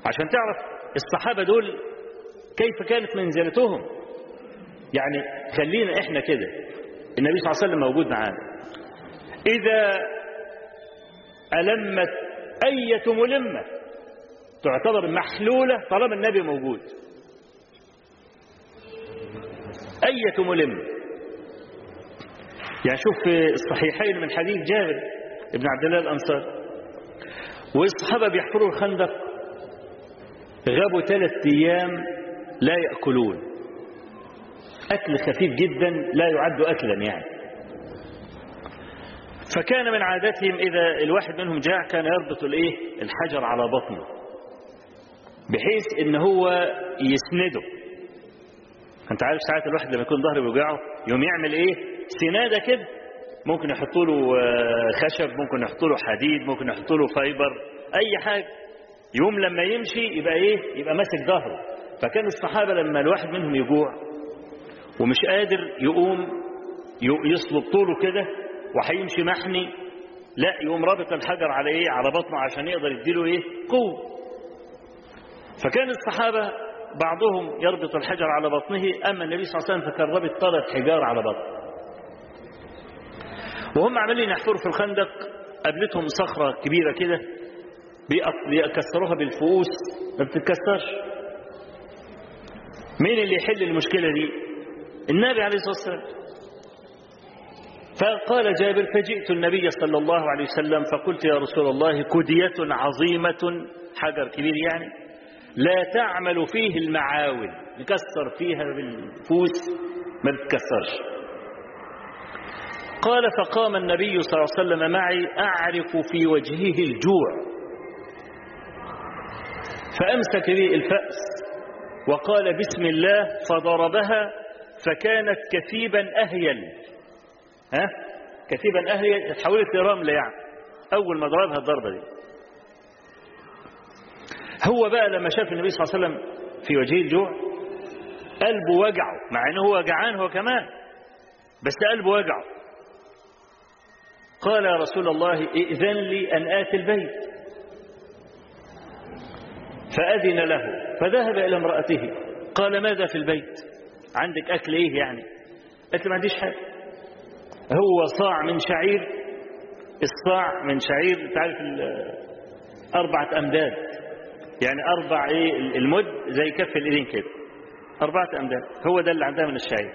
عشان تعرف الصحابة دول كيف كانت منزلتهم يعني خلينا احنا كده النبي صلى الله عليه وسلم موجود معانا إذا ألمت أية ملمة تعتبر محلولة طالما النبي موجود أية ملمة يعني شوف في الصحيحين من حديث جابر ابن عبد الله الأنصار والصحابة بيحفروا الخندق غابوا ثلاث أيام لا يأكلون أكل خفيف جدا لا يعد أكلا يعني فكان من عادتهم إذا الواحد منهم جاع كان يربط الإيه الحجر على بطنه بحيث إن هو يسنده أنت عارف ساعات الواحد لما يكون ظهره بيوجعه يوم يعمل إيه سنادة كده ممكن يحطوا له خشب ممكن يحطوا له حديد ممكن يحطوا له فايبر أي حاجة يوم لما يمشي يبقى إيه يبقى ماسك ظهره فكان الصحابة لما الواحد منهم يجوع ومش قادر يقوم يصلب طوله كده وهيمشي محني لا يقوم رابط الحجر على ايه على بطنه عشان يقدر يديله ايه قوه فكان الصحابه بعضهم يربط الحجر على بطنه اما النبي صلى الله عليه وسلم فكان رابط ثلاث حجار على بطنه وهم عمالين يحفروا في الخندق قابلتهم صخره كبيره كده بيكسروها بالفؤوس ما بتتكسرش مين اللي يحل المشكله دي النبي عليه الصلاه والسلام فقال جابر فجئت النبي صلى الله عليه وسلم فقلت يا رسول الله كدية عظيمة حجر كبير يعني لا تعمل فيه المعاول نكسر فيها بالفوس ما بتكسرش قال فقام النبي صلى الله عليه وسلم معي أعرف في وجهه الجوع فأمسك لي الفأس وقال بسم الله فضربها فكانت كثيبا أهيل ها كثيبا أهلي تحولت لرملة يعني أول ما ضربها الضربة دي هو بقى لما شاف النبي صلى الله عليه وسلم في وجهه الجوع قلبه وجعه مع انه هو جعان هو كمان بس قلبه وجعه قال يا رسول الله ائذن لي أن آتي البيت فأذن له فذهب إلى امرأته قال ماذا في البيت عندك أكل إيه يعني قالت ما عنديش حاجة هو صاع من شعير الصاع من شعير تعرف أربعة أمداد يعني أربع إيه المد زي كف الإيدين كده أربعة أمداد هو ده اللي عندها من الشعير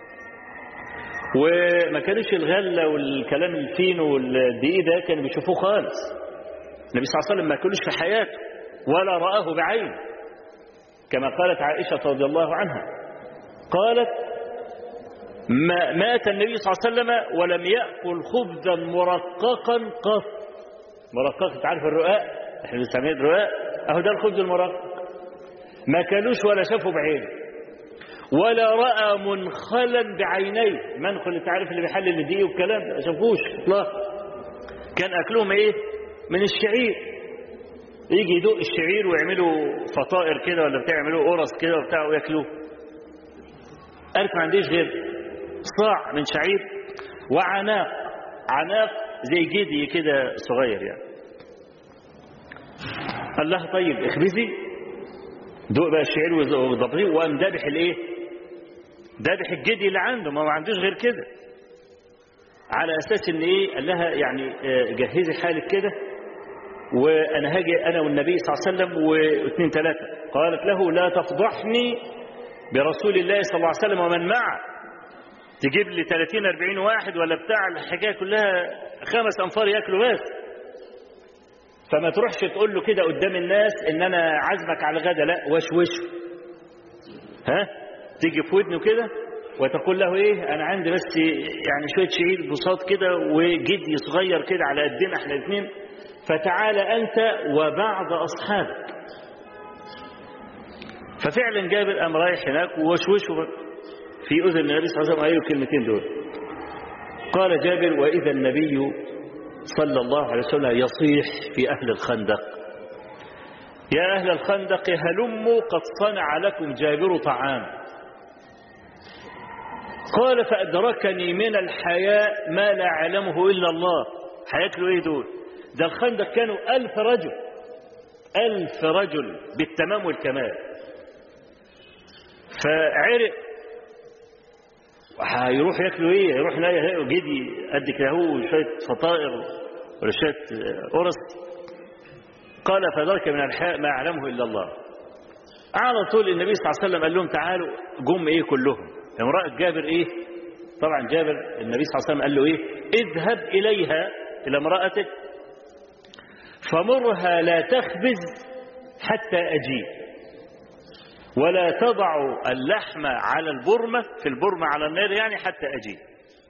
وما كانوش الغلة والكلام الفين والدقيق ده كانوا بيشوفوه خالص النبي صلى الله عليه وسلم ما كلوش في حياته ولا رآه بعين كما قالت عائشة رضي الله عنها قالت ما مات النبي صلى الله عليه وسلم ولم يأكل خبزا مرققا قط مرقق تعرف الرقاق احنا بنسميه الرقاق اهو ده الخبز المرقق ما كانوش ولا شافوا بعينه ولا رأى منخلا بعينيه منخل انت عارف اللي بيحلل الدقيق والكلام ده ما شافوش اطلاقا كان اكلهم ايه من الشعير يجي يدق الشعير ويعملوا فطائر كده ولا بتاع يعملوا قرص كده وبتاع وياكلوه قالت ما عنديش غير صاع من شعير وعناق عناق زي جدي كده صغير يعني قال لها طيب اخبزي دوق بقى الشعير وضبطيه وقام ذابح الايه ذابح الجدي اللي عنده ما هو عندوش غير كده على اساس ان ايه قال لها يعني جهزي حالك كده وانا هاجي انا والنبي صلى الله عليه وسلم واثنين ثلاثه قالت له لا تفضحني برسول الله صلى الله عليه وسلم ومن معه تجيب لي 30 40 واحد ولا بتاع الحكايه كلها خمس انفار ياكلوا بس فما تروحش تقول له كده قدام الناس ان انا عازمك على الغدا لا وشوش ها تيجي في ودنه كده وتقول له ايه انا عندي بس يعني شويه شعير بساط كده وجدي صغير كده على قدنا احنا الاثنين فتعال انت وبعض اصحابك ففعلا جابر قام رايح هناك ووشوشه في اذن النبي صلى الله عليه وسلم ايوه الكلمتين دول قال جابر واذا النبي صلى الله عليه وسلم يصيح في أهل الخندق يا أهل الخندق هلموا قد صنع لكم جابر طعام قال فأدركني من الحياء ما لا أعلمه إلا الله هياكلوا إيه دول ده الخندق كانوا ألف رجل ألف رجل بالتمام والكمال فعرق هيروح ياكلوا ايه يروح يلاقي جدي قد كده هو شويه فطائر ولا شويه قرص قال فذلك من الحاء ما يعلمه الا الله على طول النبي صلى الله عليه وسلم قال لهم تعالوا جم ايه كلهم امراه جابر ايه طبعا جابر النبي صلى الله عليه وسلم قال له ايه اذهب اليها الى امراتك فمرها لا تخبز حتى اجيب ولا تضع اللحم على البرمة في البرمة على النار يعني حتى أجيب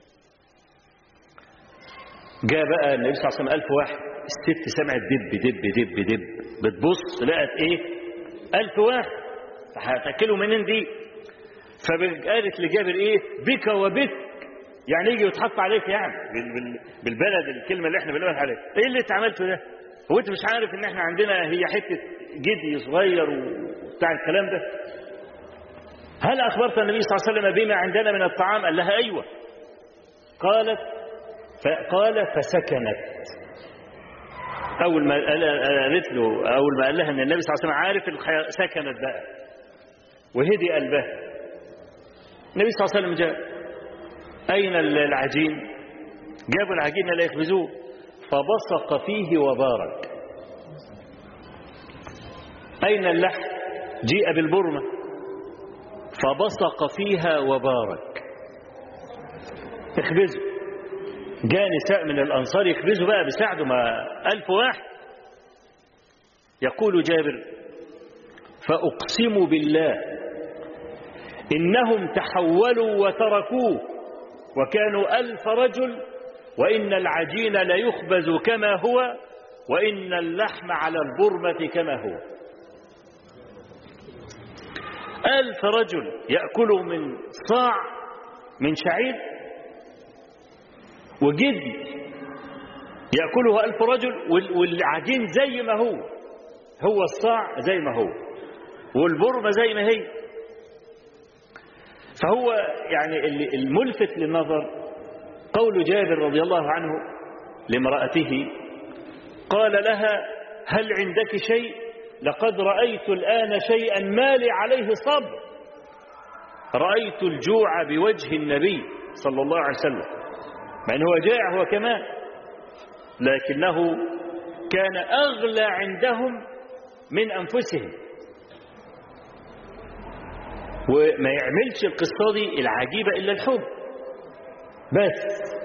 جاء بقى النبي صلى الله عليه وسلم ألف واحد الست سمعت دب دب دب دب بتبص لقت ايه ألف واحد هتأكلوا منين دي فقالت لجابر ايه بك وبك يعني يجي يتحط عليك يعني بالبلد الكلمة اللي احنا بنقولها عليك ايه اللي انت عملته ده هو انت مش عارف ان احنا عندنا هي حتة جدي صغير وبتاع الكلام ده هل أخبرت النبي صلى الله عليه وسلم بما عندنا من الطعام قال لها أيوة قالت فقال فسكنت أول ما قالت له أول ما قال لها أن النبي صلى الله عليه وسلم عارف سكنت بقى وهدي قلبها النبي صلى الله عليه وسلم جاء أين العجين جابوا العجين لا يخبزوه فبصق فيه وبارك أين اللحم جيء بالبرمة فبصق فيها وبارك اخبزوا جاء نساء من الأنصار يخبزوا بقى بيساعدوا ما ألف واحد يقول جابر فأقسم بالله إنهم تحولوا وتركوه وكانوا ألف رجل وإن العجين ليخبز كما هو وإن اللحم على البرمة كما هو ألف رجل يأكلوا من صاع من شعير وجد يأكله ألف رجل والعجين زي ما هو هو الصاع زي ما هو والبرمة زي ما هي فهو يعني الملفت للنظر قول جابر رضي الله عنه لامرأته قال لها هل عندك شيء لقد رأيت الآن شيئا ما لي عليه صبر رأيت الجوع بوجه النبي صلى الله عليه وسلم مع أنه جائع هو كمان لكنه كان أغلى عندهم من أنفسهم وما يعملش القصة دي العجيبة إلا الحب بس